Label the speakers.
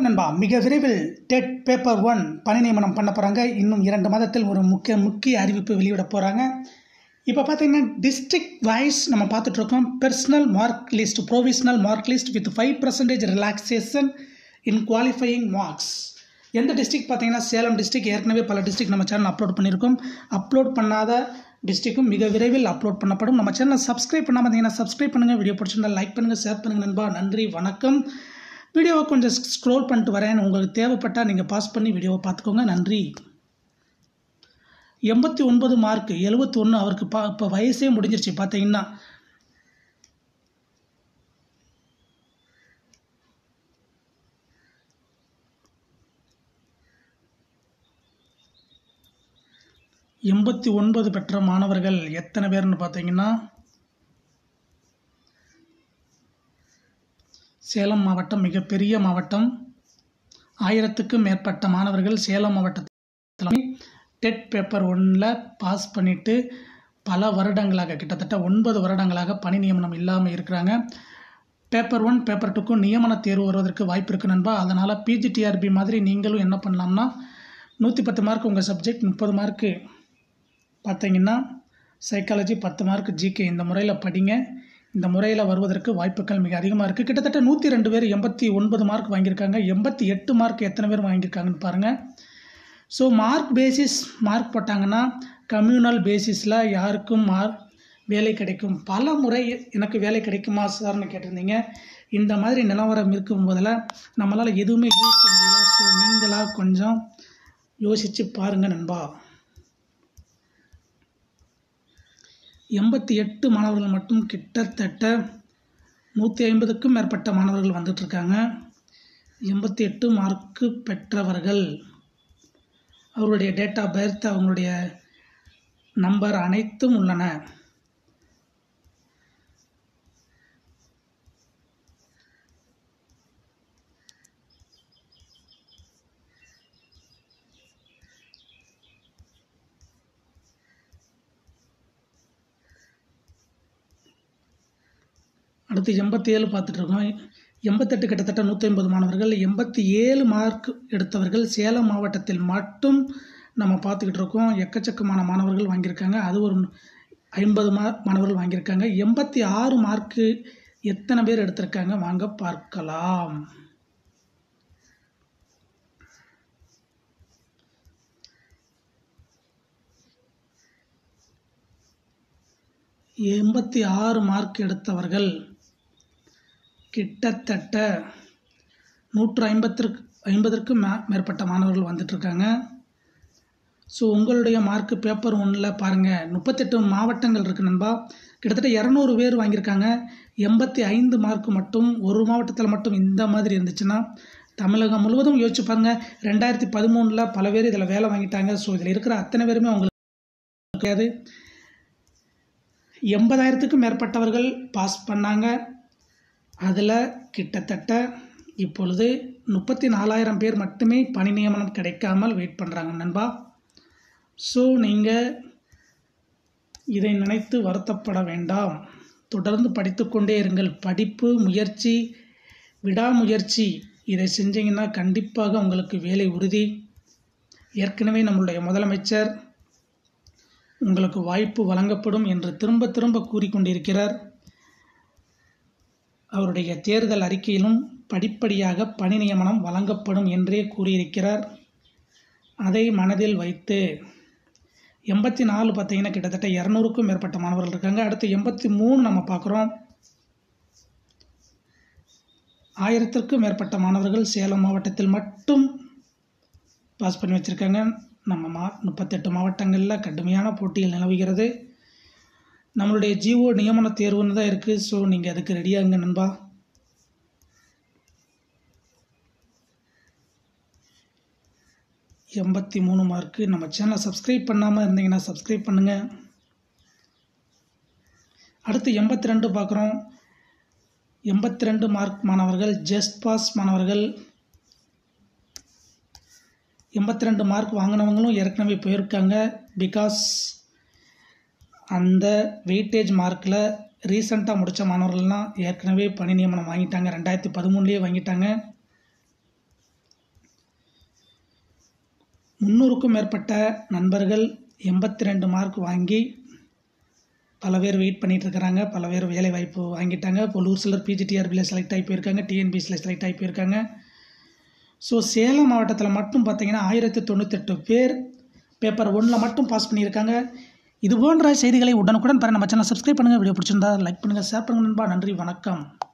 Speaker 1: நண்பா மிக விரைவில் டெட் பேப்பர் ஒன் பணி நியமனம் பண்ண போகிறாங்க இன்னும் இரண்டு மாதத்தில் ஒரு முக்கிய முக்கிய அறிவிப்பு வெளியிட போகிறாங்க இப்போ பார்த்தீங்கன்னா டிஸ்ட்ரிக்ட் வைஸ் நம்ம பார்த்துட்ருக்கோம் personal mark list provisional mark list with five percentage relaxation in qualifying marks எந்த டிஸ்ட்ரிக்ட் பார்த்தீங்கன்னா சேலம் டிஸ்ட்ரிக்ட் ஏற்கனவே பல டிஸ்ட்ரிக்ட் நம்ம சேனல் அப்லோட் பண்ணியிருக்கோம் அப்லோட் பண்ணாத டிஸ்ட்ரிக்கும் மிக விரைவில் அப்லோட் பண்ணப்படும் நம்ம சேனலை சப்ஸ்கிரைப் பண்ணாமல் இருந்தீங்கன்னா சப்ஸ்கிரைப் பண்ணுங்கள் வீடியோ பிடிச்சிருந்தா லைக் பண்ணுங்கள் ஷேர் பண்ணுங்கள் நண்பா நன்றி வணக்கம் வீடியோவை கொஞ்சம் ஸ்க்ரோல் பண்ணிட்டு வரேன் உங்களுக்கு தேவைப்பட்டால் நீங்கள் பாஸ் பண்ணி வீடியோவை பார்த்துக்கோங்க நன்றி எண்பத்தி ஒன்பது மார்க் எழுபத்தி ஒன்று அவருக்கு பா இப்போ வயசே முடிஞ்சிருச்சு பார்த்தீங்கன்னா எண்பத்தி ஒன்பது பெற்ற மாணவர்கள் எத்தனை பேர்னு பார்த்தீங்கன்னா சேலம் மாவட்டம் மிகப்பெரிய மாவட்டம் ஆயிரத்துக்கும் மேற்பட்ட மாணவர்கள் சேலம் மாவட்டத்தில் டெட் பேப்பர் ஒன்றில் பாஸ் பண்ணிவிட்டு பல வருடங்களாக கிட்டத்தட்ட ஒன்பது வருடங்களாக பணி நியமனம் இல்லாமல் இருக்கிறாங்க பேப்பர் ஒன் பேப்பர் டூக்கும் நியமன தேர்வு வருவதற்கு வாய்ப்பு இருக்குது நண்பா அதனால் பிஜிடிஆர்பி மாதிரி நீங்களும் என்ன பண்ணலாம்னா நூற்றி பத்து மார்க் உங்கள் சப்ஜெக்ட் முப்பது மார்க்கு பார்த்தீங்கன்னா சைக்காலஜி பத்து மார்க் ஜிகே இந்த முறையில் படிங்க இந்த முறையில் வருவதற்கு வாய்ப்புகள் மிக அதிகமாக இருக்குது கிட்டத்தட்ட நூற்றி ரெண்டு பேர் எண்பத்தி ஒன்பது மார்க் வாங்கியிருக்காங்க எண்பத்தி எட்டு மார்க் எத்தனை பேர் வாங்கியிருக்காங்கன்னு பாருங்கள் ஸோ மார்க் பேசிஸ் மார்க் போட்டாங்கன்னா கம்யூனல் பேசிஸில் யாருக்கும் மார்க் வேலை கிடைக்கும் பல முறை எனக்கு வேலை கிடைக்குமா சார்னு கேட்டிருந்தீங்க இந்த மாதிரி நிலவரம் இருக்கும் போதில் நம்மளால் எதுவுமே யூஸ் முடியல ஸோ நீங்களாக கொஞ்சம் யோசித்து பாருங்கள் நண்பா எண்பத்தி எட்டு மாணவர்கள் மட்டும் கிட்டத்தட்ட நூற்றி ஐம்பதுக்கும் மேற்பட்ட மாணவர்கள் வந்துட்டுருக்காங்க எண்பத்தி எட்டு மார்க்கு பெற்றவர்கள் அவருடைய டேட் ஆஃப் பர்த் அவங்களுடைய நம்பர் அனைத்தும் உள்ளன அடுத்து எண்பத்தி ஏழு பார்த்துட்ருக்கோம் எண்பத்தெட்டு கிட்டத்தட்ட நூற்றி ஐம்பது மாணவர்கள் எண்பத்தி ஏழு மார்க் எடுத்தவர்கள் சேலம் மாவட்டத்தில் மட்டும் நம்ம பார்த்துக்கிட்டு இருக்கோம் எக்கச்சக்கமான மாணவர்கள் வாங்கியிருக்காங்க அது ஒரு ஐம்பது மா மாணவர்கள் வாங்கியிருக்காங்க எண்பத்தி ஆறு மார்க்கு எத்தனை பேர் எடுத்திருக்காங்க வாங்க பார்க்கலாம் எண்பத்தி ஆறு மார்க் எடுத்தவர்கள் கிட்டத்தட்ட நூற்று ஐம்பத்திற்கு ஐம்பதற்கும் மே மேற்பட்ட மாணவர்கள் வந்துட்டுருக்காங்க ஸோ உங்களுடைய மார்க்கு பேப்பர் ஒன்றில் பாருங்கள் முப்பத்தெட்டு மாவட்டங்கள் இருக்குது நண்பா கிட்டத்தட்ட இரநூறு பேர் வாங்கியிருக்காங்க எண்பத்தி ஐந்து மார்க் மட்டும் ஒரு மாவட்டத்தில் மட்டும் இந்த மாதிரி இருந்துச்சுன்னா தமிழகம் முழுவதும் யோசிச்சு பாருங்கள் ரெண்டாயிரத்தி பதிமூணில் பல பேர் இதில் வேலை வாங்கிட்டாங்க ஸோ இதில் இருக்கிற அத்தனை பேருமே அவங்களுக்கு கிடையாது எண்பதாயிரத்துக்கும் மேற்பட்டவர்கள் பாஸ் பண்ணாங்க அதில் கிட்டத்தட்ட இப்பொழுது முப்பத்தி நாலாயிரம் பேர் மட்டுமே பணி நியமனம் கிடைக்காமல் வெயிட் பண்ணுறாங்க நண்பா ஸோ நீங்கள் இதை நினைத்து வருத்தப்பட வேண்டாம் தொடர்ந்து படித்துக்கொண்டே இருங்கள் படிப்பு முயற்சி விடாமுயற்சி இதை செஞ்சீங்கன்னா கண்டிப்பாக உங்களுக்கு வேலை உறுதி ஏற்கனவே நம்மளுடைய முதலமைச்சர் உங்களுக்கு வாய்ப்பு வழங்கப்படும் என்று திரும்ப திரும்ப கூறிக்கொண்டிருக்கிறார் அவருடைய தேர்தல் அறிக்கையிலும் படிப்படியாக பணி நியமனம் வழங்கப்படும் என்றே கூறியிருக்கிறார் அதை மனதில் வைத்து எண்பத்தி நாலு பார்த்தீங்கன்னா கிட்டத்தட்ட இரநூறுக்கும் மேற்பட்ட மாணவர்கள் இருக்காங்க அடுத்து எண்பத்தி மூணு நம்ம பார்க்குறோம் ஆயிரத்திற்கும் மேற்பட்ட மாணவர்கள் சேலம் மாவட்டத்தில் மட்டும் பாஸ் பண்ணி வச்சுருக்காங்க நம்ம மா முப்பத்தெட்டு மாவட்டங்களில் கடுமையான போட்டிகள் நிலவுகிறது நம்மளுடைய ஜிஓ நியமன தேர்வுன்னு தான் இருக்குது ஸோ நீங்கள் அதுக்கு ரெடியாகுங்க நண்பா எண்பத்தி மூணு மார்க்கு நம்ம சேனலை சப்ஸ்கிரைப் பண்ணாமல் இருந்தீங்கன்னா சப்ஸ்கிரைப் பண்ணுங்கள் அடுத்து எண்பத்தி ரெண்டு பார்க்குறோம் எண்பத்தி ரெண்டு மார்க் மாணவர்கள் ஜஸ்ட் பாஸ் மாணவர்கள் எண்பத்தி ரெண்டு மார்க் வாங்கினவங்களும் ஏற்கனவே போயிருக்காங்க பிகாஸ் அந்த வெயிட்டேஜ் மார்க்கில் ரீசண்டாக முடித்த மாணவர்கள்லாம் ஏற்கனவே பணி நியமனம் வாங்கிட்டாங்க ரெண்டாயிரத்தி பதிமூணுலேயே வாங்கிட்டாங்க முந்நூறுக்கும் மேற்பட்ட நண்பர்கள் எண்பத்தி ரெண்டு மார்க் வாங்கி பல பேர் வெயிட் பண்ணிட்டு இருக்கிறாங்க பல பேர் வேலை வாய்ப்பு வாங்கிட்டாங்க இப்போ ஒரு சிலர் பிஜிடிஆர்பியில் செலக்ட் ஆகி போயிருக்காங்க டிஎன்பிசியில் செலக்ட் ஆகி போயிருக்காங்க ஸோ சேலம் மாவட்டத்தில் மட்டும் பார்த்தீங்கன்னா ஆயிரத்தி தொண்ணூத்தெட்டு பேர் பேப்பர் ஒன்றில் மட்டும் பாஸ் பண்ணியிருக்காங்க இது போன்ற செய்திகளை உடனுக்குடன் பெற நம்ம சேனல் சப்ஸ்கிரைப் பண்ணுங்கள் வீடியோ பிடிச்சிருந்தா லைக் பண்ணுங்கள் ஷேர் பண்ணுங்கள் நண்பா நன்றி வணக்கம்